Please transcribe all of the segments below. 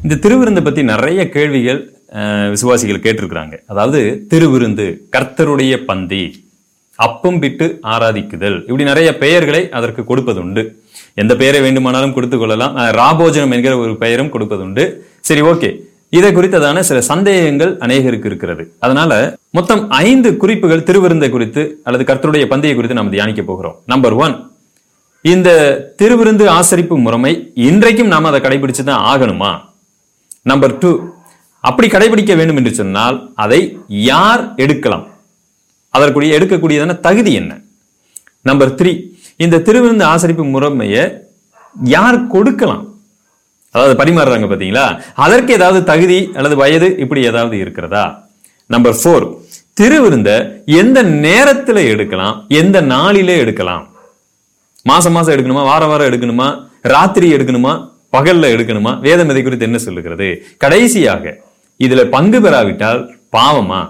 இந்த திருவிருந்தை பத்தி நிறைய கேள்விகள் அஹ், விசுவாசிகள் கேட்டிருக்கிறாங்க அதாவது திருவிருந்து கர்த்தருடைய பந்தி அப்பம் பிட்டு ஆராதிக்குதல் இப்படி நிறைய பெயர்களை அதற்கு கொடுப்பதுண்டு எந்த பெயரை வேண்டுமானாலும் கொடுத்துக் கொள்ளலாம் அஹ், ராபோஜனம் என்கிற ஒரு பெயரும் கொடுப்பதுண்டு சரி ஓகே இதை குறித்ததான சில சந்தேகங்கள் அநேகருக்கு இருக்கிறது அதனால மொத்தம் ஐந்து குறிப்புகள் திருவிருந்தை குறித்து அல்லது கர்த்தருடைய பந்தியை குறித்து நாம் தியானிக்க போகிறோம் நம்பர் ஒன் இந்த திருவிருந்து ஆசரிப்பு முறைமை இன்றைக்கும் நாம் அதை கடைபிடிச்சு தான் ஆகணுமா நம்பர் டூ அப்படி கடைபிடிக்க வேண்டும் என்று சொன்னால் அதை யார் எடுக்கலாம் அதற்குரிய எடுக்கக்கூடியதான தகுதி என்ன நம்பர் த்ரீ இந்த திருவிருந்து ஆசரிப்பு முறைமையை யார் கொடுக்கலாம் அதாவது பரிமாறுறாங்க பாத்தீங்களா அதற்கு ஏதாவது தகுதி அல்லது வயது இப்படி ஏதாவது இருக்கிறதா நம்பர் ஃபோர் திருவிருந்த எந்த நேரத்துல எடுக்கலாம் எந்த நாளிலே எடுக்கலாம் மாசம் மாசம் எடுக்கணுமா வார வாரம் எடுக்கணுமா ராத்திரி எடுக்கணுமா பகல்ல எடுக்கணுமா வேதம் இதை குறித்து என்ன சொல்லுகிறது கடைசியாக இதுல பங்கு பெறாவிட்டால் பாவமா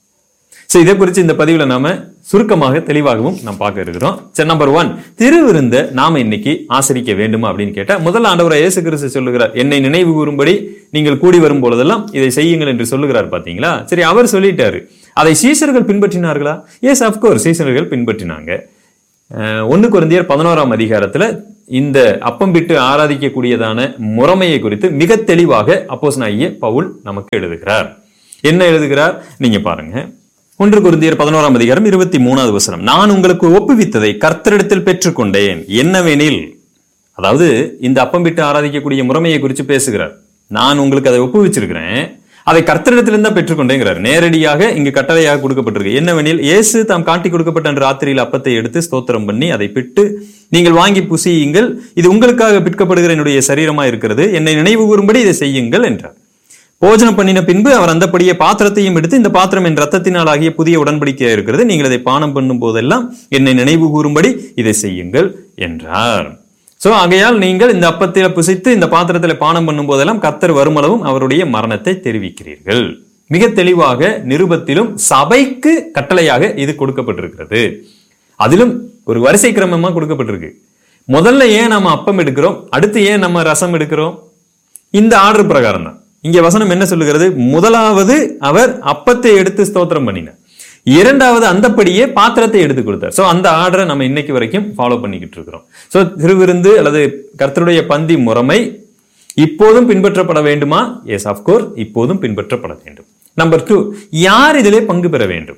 சோ இதை குறித்து இந்த பதிவுல நாம சுருக்கமாக தெளிவாகவும் நாம் பார்க்க இருக்கிறோம் சரி நம்பர் ஒன் திருவிருந்த நாம இன்னைக்கு ஆசரிக்க வேண்டுமா அப்படின்னு கேட்டா முதல் ஆண்டவர் இயேசு கிறிஸ்து சொல்லுகிறார் என்னை நினைவு கூறும்படி நீங்கள் கூடி வரும் பொழுதெல்லாம் இதை செய்யுங்கள் என்று சொல்லுகிறார் பாத்தீங்களா சரி அவர் சொல்லிட்டாரு அதை சீசர்கள் பின்பற்றினார்களா எஸ் அப்கோர்ஸ் சீசர்கள் பின்பற்றினாங்க அஹ், ஒண்ணு குருந்தியர் பதினோராம் அதிகாரத்துல இந்த அப்பம் விட்டு ஆராதிக்கக்கூடியதான முறைமையை குறித்து மிக தெளிவாக அப்போஸ்தலனாகிய பவுல் நமக்கு எழுதுகிறார் என்ன எழுதுகிறார் நீங்க பாருங்க ஒன்று குருந்தியர் பதினோராம் அதிகாரம் இருபத்தி மூணாவது வசனம் நான் உங்களுக்கு ஒப்புவித்ததை கர்த்தரிடத்தில் பெற்றுக்கொண்டேன் என்னவெனில் அதாவது இந்த அப்பம் விட்டு ஆராதிக்கக்கூடிய முறைமையை குறித்து பேசுகிறார் நான் உங்களுக்கு அதை ஒப்புவிச்சிருக்கிறேன் அதை கர்த்தரிடத்திலிருந்து தான் பெற்றுக்கொண்டேங்கிறார் நேரடியாக இங்கு கட்டளையாக கொடுக்கப்பட்டிருக்கு என்னவெனில் இயேசு தாம் காட்டி கொடுக்கப்பட்ட அன்று ராத்திரியில் அப்பத்தை எடுத்து ஸ்தோத்திரம் பண்ணி அதை பிட்டு நீங்கள் வாங்கி புசியுங்கள் இது உங்களுக்காக பிற்கப்படுகிற என்னுடைய சரீரமா இருக்கிறது என்னை நினைவு கூறும்படி இதை செய்யுங்கள் என்றார் போஜனம் பண்ணின பின்பு அவர் அந்தப்படியே பாத்திரத்தையும் எடுத்து இந்த பாத்திரம் என் ரத்தத்தினால் ஆகிய புதிய உடன்படிக்கையா இருக்கிறது நீங்கள் இதை பானம் பண்ணும் போதெல்லாம் என்னை நினைவு கூறும்படி இதை செய்யுங்கள் என்றார் சோ ஆகையால் நீங்கள் இந்த அப்பத்தில புசித்து இந்த பாத்திரத்தில் பானம் பண்ணும் போதெல்லாம் கத்தர் வருமளவும் அவருடைய மரணத்தை தெரிவிக்கிறீர்கள் மிக தெளிவாக நிருபத்திலும் சபைக்கு கட்டளையாக இது கொடுக்கப்பட்டிருக்கிறது அதிலும் ஒரு வரிசை கிரமமா கொடுக்கப்பட்டிருக்கு முதல்ல ஏன் நம்ம அப்பம் எடுக்கிறோம் அடுத்து ஏன் நம்ம ரசம் எடுக்கிறோம் இந்த ஆர்டர் பிரகாரம் தான் இங்க வசனம் என்ன சொல்லுகிறது முதலாவது அவர் அப்பத்தை எடுத்து ஸ்தோத்திரம் பண்ணினார் இரண்டாவது அந்தப்படியே பாத்திரத்தை எடுத்து கொடுத்தார் சோ அந்த ஆர்டரை நம்ம இன்னைக்கு வரைக்கும் ஃபாலோ பண்ணிக்கிட்டு இருக்கிறோம் சோ திருவிருந்து அல்லது கர்த்தருடைய பந்தி முறைமை இப்போதும் பின்பற்றப்பட வேண்டுமா எஸ் அப்கோர்ஸ் இப்போதும் பின்பற்றப்பட வேண்டும் நம்பர் டூ யார் இதிலே பங்கு பெற வேண்டும்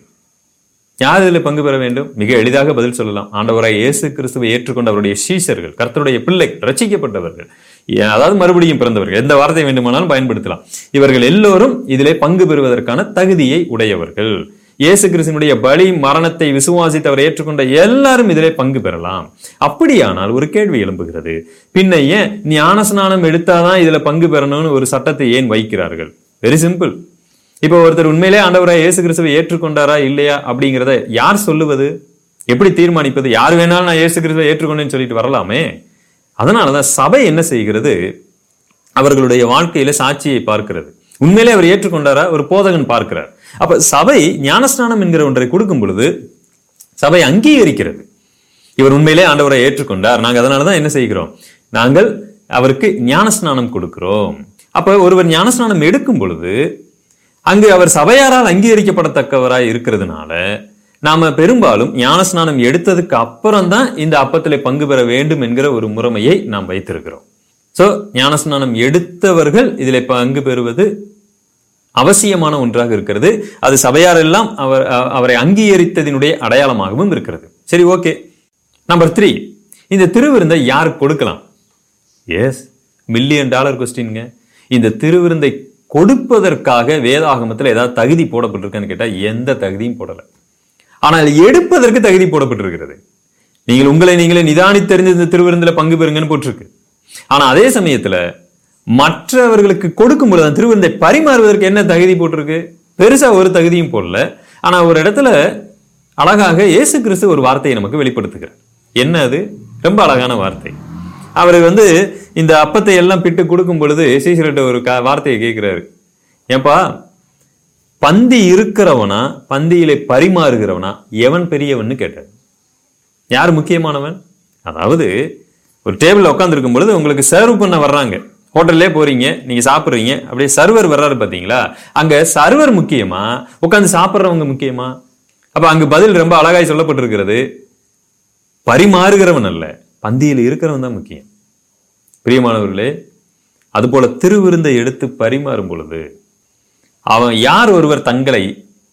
யார் இதில் பங்கு பெற வேண்டும் மிக எளிதாக பதில் சொல்லலாம் ஆண்டவராய் இயேசு கிறிஸ்துவை ஏற்றுக்கொண்ட அவருடைய சீஷர்கள் கர்த்தருடைய பிள்ளை ரட்சிக்கப்பட்டவர்கள் ஏ- அதாவது மறுபடியும் பிறந்தவர்கள் எந்த வார்த்தை வேண்டுமானாலும் பயன்படுத்தலாம் இவர்கள் எல்லோரும் இதிலே பங்கு பெறுவதற்கான தகுதியை உடையவர்கள் இயேசு கிறிஸ்துவனுடைய பலி மரணத்தை விசுவாசித்து அவர் ஏற்றுக்கொண்ட எல்லாரும் இதிலே பங்கு பெறலாம் அப்படியானால் ஒரு கேள்வி எழும்புகிறது பின்ன ஏன் ஞானஸ்நானம் எடுத்தாதான் இதுல பங்கு பெறணும்னு ஒரு சட்டத்தை ஏன் வைக்கிறார்கள் வெரி சிம்பிள் இப்போ ஒருத்தர் உண்மையிலே ஆண்டவராய் இயேசு கிறிஸ்துவை ஏற்றுக்கொண்டாரா இல்லையா அப்படிங்கிறத யார் சொல்லுவது எப்படி தீர்மானிப்பது யார் வேணாலும் நான் இயேசு கிறிஸ்துவை ஏற்றுக்கொண்டேன்னு சொல்லிட்டு வரலாமே அதனாலதான் சபை என்ன செய்கிறது அவர்களுடைய வாழ்க்கையில சாட்சியை பார்க்கிறது உண்மையிலே அவர் ஏற்றுக்கொண்டாரா ஒரு போதகன் பார்க்கிறார் அப்ப சபை ஞானஸ்நானம் என்கிற ஒன்றை கொடுக்கும் பொழுது சபை அங்கீகரிக்கிறது இவர் உண்மையிலே ஆண்டவரை ஏற்றுக்கொண்டார் நாங்க அதனாலதான் என்ன செய்கிறோம் நாங்கள் அவருக்கு ஞானஸ்நானம் கொடுக்கிறோம் அப்ப ஒருவர் ஞானஸ்நானம் எடுக்கும் பொழுது அங்கு அவர் சபையாரால் அங்கீகரிக்கப்படத்தக்கவராய் இருக்கிறதுனால நாம பெரும்பாலும் ஞானஸ்நானம் எடுத்ததுக்கு அப்புறம் தான் இந்த அப்பத்திலே பங்கு பெற வேண்டும் என்கிற ஒரு முறைமையை நாம் வைத்திருக்கிறோம் சோ ஞானஸ்நானம் எடுத்தவர்கள் இதிலே பங்கு பெறுவது அவசியமான ஒன்றாக இருக்கிறது அது சபையார் எல்லாம் அவர் அ- அவரை அங்கீகரித்ததினுடைய அடையாளமாகவும் இருக்கிறது சரி ஓகே நம்பர் த்ரீ இந்த திருவிருந்தை யார் கொடுக்கலாம் எஸ் மில்லியன் டாலர் கொஸ்டின்ங்க இந்த திருவிருந்தை கொடுப்பதற்காக வேதாகமத்தில் ஏதாவது தகுதி போடப்பட்டிருக்கான்னு கேட்டா எந்த தகுதியும் போடல ஆனால் எடுப்பதற்கு தகுதி போடப்பட்டிருக்கிறது நீங்கள் உங்களை நீங்களே நிதானித்தறிந்து இந்த திருவிருந்தில் பங்கு பெறுங்கன்னு போட்டிருக்கு ஆனா அதே சமயத்துல மற்றவர்களுக்கு கொடுக்கும் பொழுது அந்த திருவிருந்தை பரிமாறுவதற்கு என்ன தகுதி போட்டிருக்கு பெருசா ஒரு தகுதியும் போடல ஆனா ஒரு இடத்துல அழகாக இயேசு கிறிஸ்து ஒரு வார்த்தையை நமக்கு வெளிப்படுத்துகிறார் என்ன அது ரொம்ப அழகான வார்த்தை அவர் வந்து இந்த அப்பத்தை எல்லாம் பிட்டு கொடுக்கும் பொழுது சீசர்கிட்ட ஒரு க- வார்த்தையை கேட்கிறாரு ஏன்பா பந்தி இருக்கிறவனா பந்தியிலே பரிமாறுகிறவனா எவன் பெரியவன்னு கேட்டார் யார் முக்கியமானவன் அதாவது ஒரு டேபிள்ல உட்கார்ந்திருக்கும் பொழுது உங்களுக்கு சர்வ் பண்ண வர்றாங்க ஹோட்டல்லே போறீங்க நீங்க சாப்பிடுறீங்க அப்படியே சர்வர் வர்றாரு பாத்தீங்களா அங்க சர்வர் முக்கியமா உட்காந்து சாப்பிடுறவங்க முக்கியமா அப்ப அங்கு பதில் ரொம்ப அழகாய் சொல்லப்பட்டிருக்கிறது பரிமாறுகிறவன் அல்ல பந்தியில் இருக்கிறவன் தான் முக்கியம் பிரியமானவர்களே அதுபோல திருவிருந்தை எடுத்து பரிமாறும் பொழுது அவன் யார் ஒருவர் தங்களை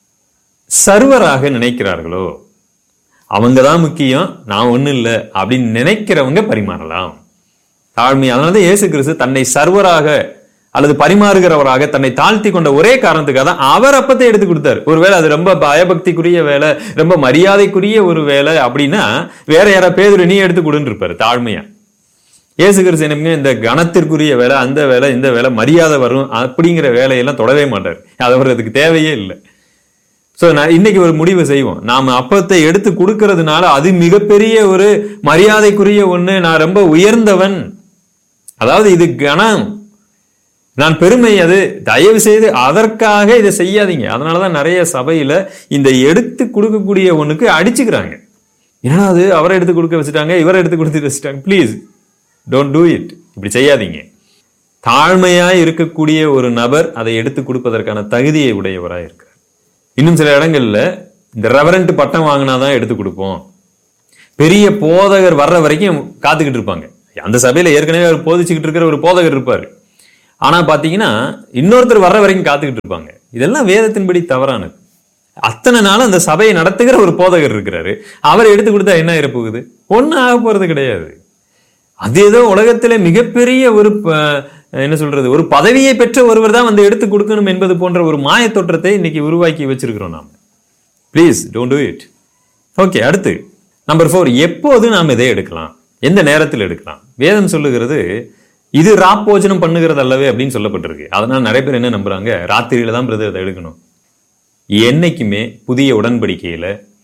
சர்வராக நினைக்கிறார்களோ அவங்க தான் முக்கியம் நான் ஒண்ணும் இல்லை அப்படின்னு நினைக்கிறவங்க பரிமாறலாம் தாழ்மை அதனாலதான் இயேசு கிறிஸ்து தன்னை சர்வராக அல்லது பரிமாறுகிறவராக தன்னை தாழ்த்தி கொண்ட ஒரே காரணத்துக்காக தான் அவர் அப்பத்தை எடுத்து கொடுத்தாரு ஒருவேளை அது ரொம்ப பயபக்திக்குரிய வேலை ரொம்ப மரியாதைக்குரிய ஒரு வேலை அப்படின்னா வேற யாரா பேதுரு நீ எடுத்து கொடுன்னு இருப்பாரு தாழ்மையா இயேசு கிறிஸ்து எனக்கு இந்த கணத்திற்குரிய வேலை அந்த வேலை இந்த வேலை மரியாதை வரும் அப்படிங்கிற வேலையெல்லாம் தொடவே மாட்டார் அது அவர் அதுக்கு தேவையே இல்லை சோ நான் இன்னைக்கு ஒரு முடிவு செய்வோம் நாம அப்பத்தை எடுத்து கொடுக்கறதுனால அது மிகப்பெரிய ஒரு மரியாதைக்குரிய ஒண்ணு நான் ரொம்ப உயர்ந்தவன் அதாவது இது கணம் நான் பெருமை அது தயவு செய்து அதற்காக இதை செய்யாதீங்க அதனாலதான் நிறைய சபையில இந்த எடுத்து கொடுக்கக்கூடிய ஒண்ணுக்கு அடிச்சுக்கிறாங்க ஏன்னா அது அவரை எடுத்து கொடுக்க வச்சுட்டாங்க இவரை எடுத்து கொடுத்து வச்சுட்டாங்க ப்ளீஸ் டோன்ட் டூ இட் இப்படி செய்யாதீங்க தாழ்மையா இருக்கக்கூடிய ஒரு நபர் அதை எடுத்து கொடுப்பதற்கான தகுதியை உடையவராக இருக்கிறார் இன்னும் சில இடங்கள்ல இந்த ரெவரண்ட் பட்டம் வாங்கினாதான் எடுத்து கொடுப்போம் பெரிய போதகர் வர்ற வரைக்கும் காத்துக்கிட்டு இருப்பாங்க அந்த சபையில ஏற்கனவே அவர் போதிச்சுக்கிட்டு இருக்கிற ஒரு போதகர் இருப்பாரு ஆனா பாத்தீங்கன்னா இன்னொருத்தர் வர்ற வரைக்கும் காத்துக்கிட்டு இருப்பாங்க இதெல்லாம் வேதத்தின்படி தவறானது அத்தனை நாள் அந்த சபையை நடத்துகிற ஒரு போதகர் இருக்கிறாரு அவரை எடுத்து கொடுத்தா என்ன ஆயிரப்போகுது ஒன்றும் ஆக போறது கிடையாது அது ஏதோ உலகத்திலே மிகப்பெரிய ஒரு ப- என்ன சொல்றது ஒரு பதவியை பெற்ற ஒருவர் தான் வந்து எடுத்து கொடுக்கணும் என்பது போன்ற ஒரு மாய தோற்றத்தை இன்னைக்கு உருவாக்கி வச்சிருக்கிறோம் நாம please don't do it okay அடுத்து நம்பர் ஃபோர் எப்போது நாம் இதை எடுக்கலாம் எந்த நேரத்தில் எடுக்கலாம் வேதம் சொல்லுகிறது இது ராப்போஜனம் பண்ணுகிறது அல்லவே அப்படின்னு சொல்லப்பட்டிருக்கு அதனால நிறைய பேர் என்ன நம்புறாங்க ராத்திரியில தான் பிரதர் அதை எடுக்கணும் என்னைக்குமே புதிய உடன்படிக்கையில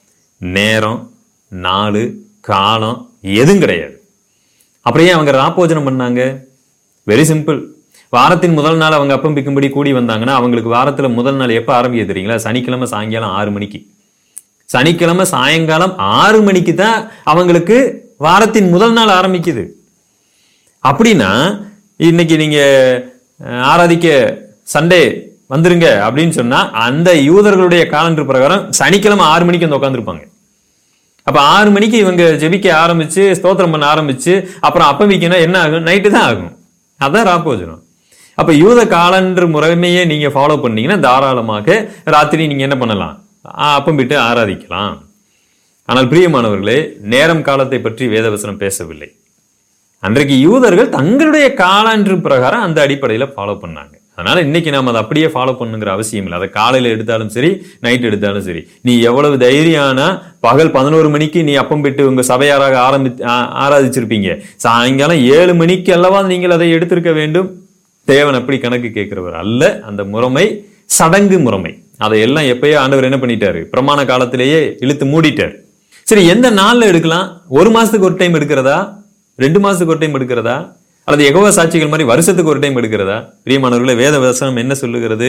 நேரம் நாலு காலம் எதுவும் கிடையாது அப்படியே அவங்க ராப்போஜனம் பண்ணாங்க வெரி சிம்பிள் வாரத்தின் முதல் நாள் அவங்க அப்பம் பிக்கும்படி கூடி வந்தாங்கன்னா அவங்களுக்கு வாரத்துல முதல் நாள் எப்போ ஆரம்பிக்க தெரியுங்களா சனிக்கிழமை சாயங்காலம் ஆறு மணிக்கு சனிக்கிழமை சாயங்காலம் ஆறு மணிக்கு தான் அவங்களுக்கு வாரத்தின் முதல் நாள் ஆரம்பிக்குது அப்படின்னா இன்னைக்கு நீங்க அஹ், ஆராதிக்க சண்டே வந்துருங்க அப்படின்னு சொன்னா அந்த யூதர்களுடைய காலண்டர் பிரகாரம் சனிக்கிழமை ஆறு மணிக்கு வந்து உட்காந்துருப்பாங்க அப்ப ஆறு மணிக்கு இவங்க ஜெபிக்க ஆரம்பிச்சு ஸ்தோத்திரம் பண்ண ஆரம்பிச்சு அப்புறம் அப்பம் வைக்கணும் என்ன ஆகும் நைட்டு தான் ஆகும் அதான் ராப்போஜனம் அப்ப யூத காலண்டர் முறைமையே நீங்க ஃபாலோ பண்ணீங்கன்னா தாராளமாக ராத்திரி நீங்க என்ன பண்ணலாம் ஆ, அப்பம் விட்டு ஆராதிக்கலாம் ஆனால் பிரியமானவர்களே நேரம் காலத்தை பற்றி வேதவசனம் பேசவில்லை அன்றைக்கு யூதர்கள் தங்களுடைய காலாண்டு பிரகாரம் அந்த அடிப்படையில் ஃபாலோ பண்ணாங்க அதனால இன்னைக்கு நாம அதை அப்படியே ஃபாலோ பண்ணுங்கிற அவசியம் இல்லை அதை காலையில எடுத்தாலும் சரி நைட் எடுத்தாலும் சரி நீ எவ்வளவு தைரியானா பகல் பதினோரு மணிக்கு நீ அப்பம் விட்டு உங்க சபையாராக ஆரம்பி ஆ- ஆராதிச்சிருப்பீங்க சாயங்காலம் ஏழு மணிக்கு அல்லவா நீங்கள் அதை எடுத்திருக்க வேண்டும் தேவன் அப்படி கணக்கு கேட்கிறவர் அல்ல அந்த முறைமை சடங்கு முறைமை அதை எல்லாம் எப்பயோ ஆண்டவர் என்ன பண்ணிட்டாரு பிரமாண காலத்திலேயே இழுத்து மூடிட்டார் சரி எந்த நாள்ல எடுக்கலாம் ஒரு மாசத்துக்கு ஒரு டைம் எடுக்கிறதா ரெண்டு மாசத்துக்கு ஒரு டைம் எடுக்கிறதா அல்லது எகோவா சாட்சிகள் மாதிரி வருஷத்துக்கு ஒரு டைம் எடுக்கிறதா பிரியமானவர்களே வேத வசனம் என்ன சொல்லுகிறது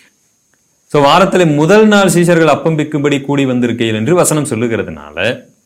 சோ வாரத்துல முதல் நாள் சீஷர்கள் அப்பம் பிக்கும்படி கூடி வந்திருக்கையில் என்று வசனம் சொல்லுகிறதுனால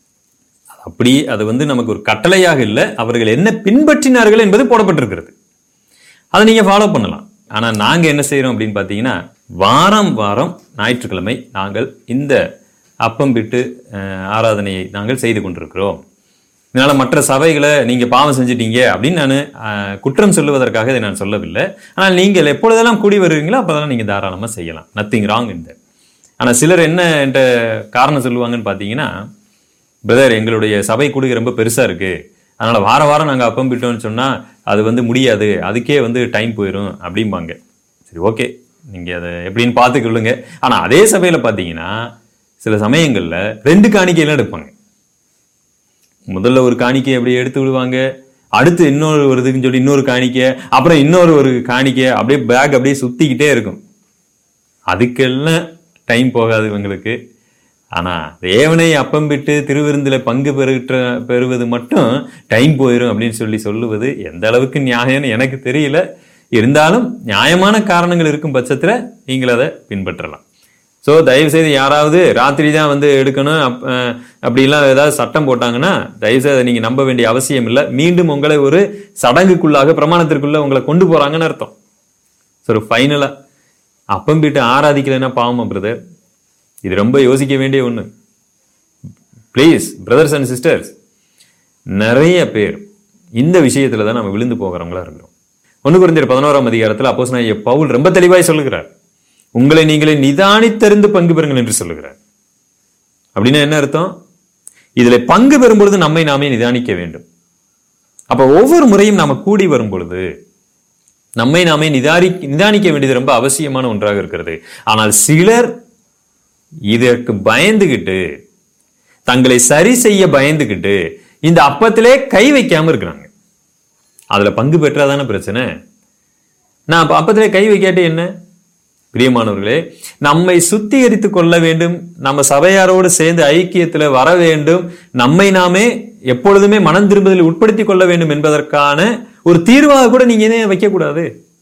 அது அப்படி அது வந்து நமக்கு ஒரு கட்டளையாக இல்லை அவர்கள் என்ன பின்பற்றினார்கள் என்பது போடப்பட்டிருக்கிறது அதை நீங்க ஃபாலோ பண்ணலாம் ஆனா நாங்க என்ன செய்றோம் அப்படின்னு பார்த்தீங்கன்னா வாரம் வாரம் ஞாயிற்றுக்கிழமை நாங்கள் இந்த அப்பம் விட்டு அஹ், ஆராதனையை நாங்கள் செய்து கொண்டிருக்கிறோம் இதனால மற்ற சபைகளை நீங்க பாவம் செஞ்சிட்டீங்க அப்படின்னு நான் குற்றம் சொல்லுவதற்காக இதை நான் சொல்லவில்லை ஆனால் நீங்கள் எப்பொழுதெல்லாம் கூடி வருவீங்களோ அப்போதெல்லாம் நீங்க தாராளமா செய்யலாம் நத்திங் ராங் இந்த ஆனா சிலர் என்ன என்ற காரணம் சொல்லுவாங்கன்னு பார்த்தீங்கன்னா பிரதர் எங்களுடைய சபை கூடுகை ரொம்ப பெருசா இருக்கு அதனால வார வாரம் நாங்க அப்பம் விட்டோம்னு சொன்னா அது வந்து முடியாது அதுக்கே வந்து டைம் போயிடும் அப்படிம்பாங்க சரி ஓகே நீங்க அதை எப்படின்னு பார்த்துக்கொள்ளுங்க ஆனா அதே சபையில பார்த்தீங்கன்னா சில சமயங்கள்ல ரெண்டு காணிக்கையெல்லாம் எடுப்பாங்க முதல்ல ஒரு காணிக்கை அப்படியே எடுத்து விடுவாங்க அடுத்து இன்னொரு ஒரு இதுக்குன்னு சொல்லி இன்னொரு காணிக்கை அப்புறம் இன்னொரு ஒரு காணிக்கை அப்படியே பேக் அப்படியே சுத்திக்கிட்டே இருக்கும் அதுக்கெல்லாம் டைம் போகாது இவங்களுக்கு ஆனா தேவனை அப்பம் விட்டு திருவிருந்தில பங்கு பெறுகிற பெறுவது மட்டும் டைம் போயிடும் அப்படின்னு சொல்லி சொல்லுவது எந்த அளவுக்கு நியாயம்னு எனக்கு தெரியல இருந்தாலும் நியாயமான காரணங்கள் இருக்கும் பட்சத்துல நீங்கள் அதை பின்பற்றலாம் ஸோ தயவு செய்து யாராவது ராத்திரி தான் வந்து எடுக்கணும் அப்- அஹ் அப்படிலாம் ஏதாவது சட்டம் போட்டாங்கன்னா தயவு செய்து அதை நீங்க நம்ப வேண்டிய அவசியம் இல்லை மீண்டும் உங்களை ஒரு சடங்குக்குள்ளாக பிரமாணத்திற்குள்ள உங்களை கொண்டு போறாங்கன்னு அர்த்தம் சரி ஃபைனலா அப்பம் வீட்டு ஆராதிக்கலைன்னா பாவமா பிரதர் இது ரொம்ப யோசிக்க வேண்டிய ஒண்ணு ப்ளீஸ் பிரதர்ஸ் அண்ட் சிஸ்டர்ஸ் நிறைய பேர் இந்த விஷயத்துல தான் நம்ம விழுந்து போகிறவங்களா இருக்கிறோம் ஒன்று குறைஞ்சர் பதினோராம் அதிகாரத்தில் அப்போஸ் நான் பவுல் ரொம்ப தெளிவாய் சொல்லுகிறார் உங்களை நீங்களே நிதானித்தறிந்து பங்கு பெறுங்கள் என்று சொல்லுகிறார் அப்படின்னா என்ன அர்த்தம் இதுல பங்கு பெறும் பொழுது நம்மை நாமே நிதானிக்க வேண்டும் அப்ப ஒவ்வொரு முறையும் நாம கூடி வரும் பொழுது நம்மை நாமே நிதாரி நிதானிக்க வேண்டியது ரொம்ப அவசியமான ஒன்றாக இருக்கிறது ஆனால் சிலர் இதற்கு பயந்துகிட்டு தங்களை சரி செய்ய பயந்துகிட்டு இந்த அப்பத்திலே கை வைக்காம இருக்கிறாங்க அதுல பங்கு பெற்றாதானே பிரச்சனை நான் அப்ப அப்பத்திலே கை வைக்காட்டி என்ன பிரியமானவர்களே நம்மை சுத்திகரித்துக் கொள்ள வேண்டும் நம்ம சபையாரோடு சேர்ந்து ஐக்கியத்துல வர வேண்டும் நம்மை நாமே எப்பொழுதுமே மனம் திரும்புதலில் உட்படுத்திக் கொள்ள வேண்டும் என்பதற்கான ஒரு தீர்வாக கூட நீங்க ஏன் வைக்க கூடாது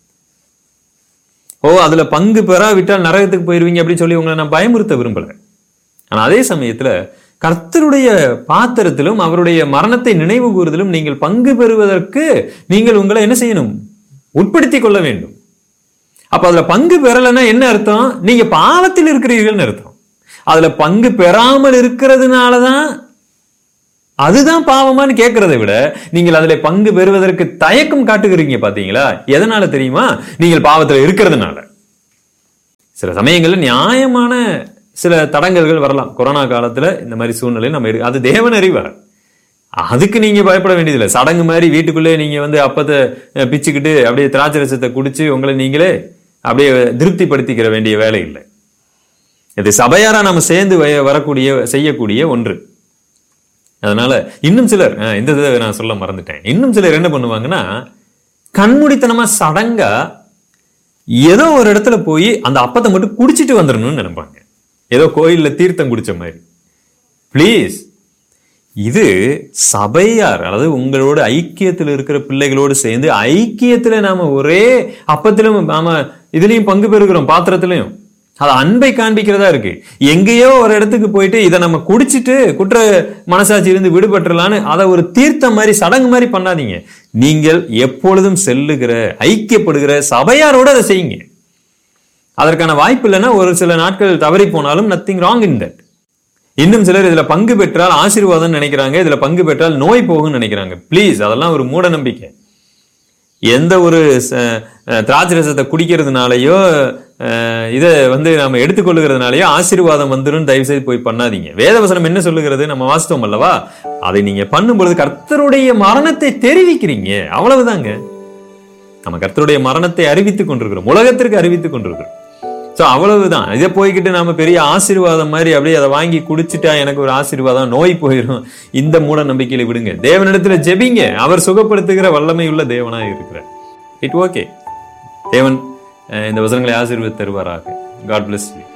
ஓ அதுல பங்கு பெறாவிட்டால் நரகத்துக்கு போயிருவீங்க அப்படின்னு சொல்லி உங்களை நான் பயமுறுத்த விரும்பல ஆனா அதே சமயத்துல கர்த்தருடைய பாத்திரத்திலும் அவருடைய மரணத்தை நினைவு கூறுதலும் நீங்கள் பங்கு பெறுவதற்கு நீங்கள் உங்களை என்ன செய்யணும் உட்படுத்திக் கொள்ள வேண்டும் அப்ப அதுல பங்கு பெறலைன்னா என்ன அர்த்தம் நீங்க பாவத்தில் இருக்கிறீர்கள்னு அர்த்தம் அதுல பங்கு பெறாமல் இருக்கிறதுனாலதான் அதுதான் பாவமான்னு கேட்கறதை விட நீங்கள் அதுல பங்கு பெறுவதற்கு தயக்கம் காட்டுகிறீங்க பாத்தீங்களா எதனால தெரியுமா நீங்கள் பாவத்துல இருக்கிறதுனால சில சமயங்கள்ல நியாயமான சில தடங்கல்கள் வரலாம் கொரோனா காலத்துல இந்த மாதிரி சூழ்நிலை நம்ம இருக்கு அது தேவன் அறிவார் அதுக்கு நீங்க பயப்பட வேண்டியதில்லை சடங்கு மாதிரி வீட்டுக்குள்ளே நீங்க வந்து அப்பத்தை அஹ், பிச்சுக்கிட்டு அப்படியே திராட்சை ரசத்தை குடிச்சு உங்களை நீங்களே அப்படியே திருப்திப்படுத்திக்கிற வேண்டிய வேலை இல்லை இது சபையாரா நம்ம சேர்ந்து வ- வரக்கூடிய செய்யக்கூடிய ஒன்று அதனால இன்னும் சிலர் அஹ், இந்த இதை நான் சொல்ல மறந்துட்டேன் இன்னும் சிலர் என்ன பண்ணுவாங்கன்னா கண்மூடித்தனமா சடங்கா ஏதோ ஒரு இடத்துல போய் அந்த அப்பத்தை மட்டும் குடிச்சிட்டு வந்துடணும்னு நினைப்பாங்க ஏதோ கோயில்ல தீர்த்தம் குடிச்ச மாதிரி ப்ளீஸ் இது சபையார் அதாவது உங்களோட ஐக்கியத்தில் இருக்கிற பிள்ளைகளோடு சேர்ந்து ஐக்கியத்துல நாம ஒரே அப்பத்திலும் நாம இதுலயும் பங்கு பெறுகிறோம் பாத்திரத்திலையும் அது அன்பை காண்பிக்கிறதா இருக்கு எங்கேயோ ஒரு இடத்துக்கு போயிட்டு இதை நம்ம குடிச்சிட்டு குற்ற மனசாட்சி இருந்து விடுபட்டுறலான்னு அதை ஒரு தீர்த்தம் மாதிரி சடங்கு மாதிரி பண்ணாதீங்க நீங்கள் எப்பொழுதும் செல்லுகிற ஐக்கியப்படுகிற சபையாரோட அதை செய்யுங்க அதற்கான வாய்ப்பு இல்லைன்னா ஒரு சில நாட்கள் தவறி போனாலும் நத்திங் ராங் இன் தட் இன்னும் சிலர் இதுல பங்கு பெற்றால் ஆசீர்வாதம் நினைக்கிறாங்க இதுல பங்கு பெற்றால் நோய் போகும்னு நினைக்கிறாங்க ப்ளீஸ் அதெல்லாம் ஒரு மூட நம்பிக்கை எந்த ஒரு ச- அஹ் திராட்சை ரசத்தை குடிக்கிறதுனாலயோ அஹ் இதை வந்து நாம எடுத்துக்கொள்ளுகிறதுனாலயோ ஆசீர்வாதம் வந்துரும் தயவு செய்து போய் பண்ணாதீங்க வேதவசனம் என்ன சொல்லுகிறது நம்ம வாசித்தோம் அல்லவா அதை நீங்க பண்ணும் பொழுது கர்த்தருடைய மரணத்தை தெரிவிக்கிறீங்க அவ்வளவுதாங்க நம்ம கர்த்தருடைய மரணத்தை அறிவித்துக் கொண்டிருக்கிறோம் உலகத்திற்கு அறிவித்துக் கொண்டிருக்கிறோம் சோ அவ்வளவுதான் இதை போய்கிட்டு நாம பெரிய ஆசீர்வாதம் மாதிரி அப்படியே அதை வாங்கி குடிச்சிட்டா எனக்கு ஒரு ஆசீர்வாதம் நோய் போயிடும் இந்த மூட நம்பிக்கையில விடுங்க தேவனிடத்துல ஜெபிங்க அவர் சுகப்படுத்துகிற வல்லமை உள்ள தேவனா இருக்கிறார் இட் ஓகே தேவன் அஹ், இந்த வசனங்களை ஆசீர்வதி தருவாராக காட் bless you